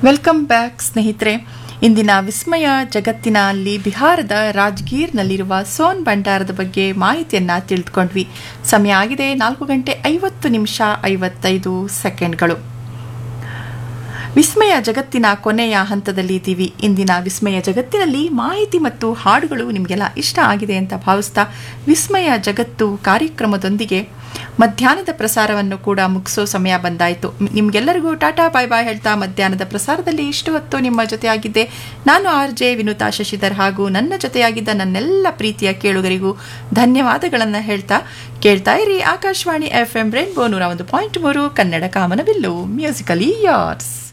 welcome back ಸ್ನೇಹಿತರೆ ಇಂದಿನ ವಿಸ್ಮಯ ಜಗತ್ತಿನಲ್ಲಿ ಬಿಹಾರದ ರಾಜ್ಗೀರ್ನಲ್ಲಿರುವ ಸೋನ್ ಭಂಡಾರದ ಬಗ್ಗೆ ಮಾಹಿತಿಯನ್ನ ತಿಳಿದುಕೊಂಡ್ವಿ ಸಮಯ ಆಗಿದೆ ನಾಲ್ಕು ಗಂಟೆ ಐವತ್ತು ನಿಮಿಷ ಐವತ್ತೈದು ಸೆಕೆಂಡ್ಗಳು ವಿಸ್ಮಯ ಜಗತ್ತಿನ ಕೊನೆಯ ಹಂತದಲ್ಲಿ ಇದ್ದೀವಿ ಇಂದಿನ ವಿಸ್ಮಯ ಜಗತ್ತಿನಲ್ಲಿ ಮಾಹಿತಿ ಮತ್ತು ಹಾಡುಗಳು ನಿಮಗೆಲ್ಲ ಇಷ್ಟ ಆಗಿದೆ ಅಂತ ಭಾವಿಸ್ತಾ ವಿಸ್ಮಯ ಜಗತ್ತು ಕಾರ್ಯಕ್ರಮದೊಂದಿಗೆ ಮಧ್ಯಾಹ್ನದ ಪ್ರಸಾರವನ್ನು ಕೂಡ ಮುಗಿಸೋ ಸಮಯ ಬಂದಾಯಿತು ನಿಮಗೆಲ್ಲರಿಗೂ ಟಾಟಾ ಬಾಯ್ ಬಾಯ್ ಹೇಳ್ತಾ ಮಧ್ಯಾಹ್ನದ ಪ್ರಸಾರದಲ್ಲಿ ಇಷ್ಟು ಹೊತ್ತು ನಿಮ್ಮ ಜೊತೆಯಾಗಿದ್ದೆ ನಾನು ಆರ್ ಜೆ ವಿನುತಾ ಶಶಿಧರ್ ಹಾಗೂ ನನ್ನ ಜೊತೆಯಾಗಿದ್ದ ನನ್ನೆಲ್ಲ ಪ್ರೀತಿಯ ಕೇಳುಗರಿಗೂ ಧನ್ಯವಾದಗಳನ್ನು ಹೇಳ್ತಾ ಕೇಳ್ತಾ ಇರಿ ಆಕಾಶವಾಣಿ ಎಫ್ ಎಂ ರೇನ್ಬೋ ನೂರ ಒಂದು ಪಾಯಿಂಟ್ ಮೂರು ಕನ್ನಡ ಕಾಮನಬಿಲ್ಲು ಮ್ಯೂಸಿಕಲಿ ಯಾರ್ಸ್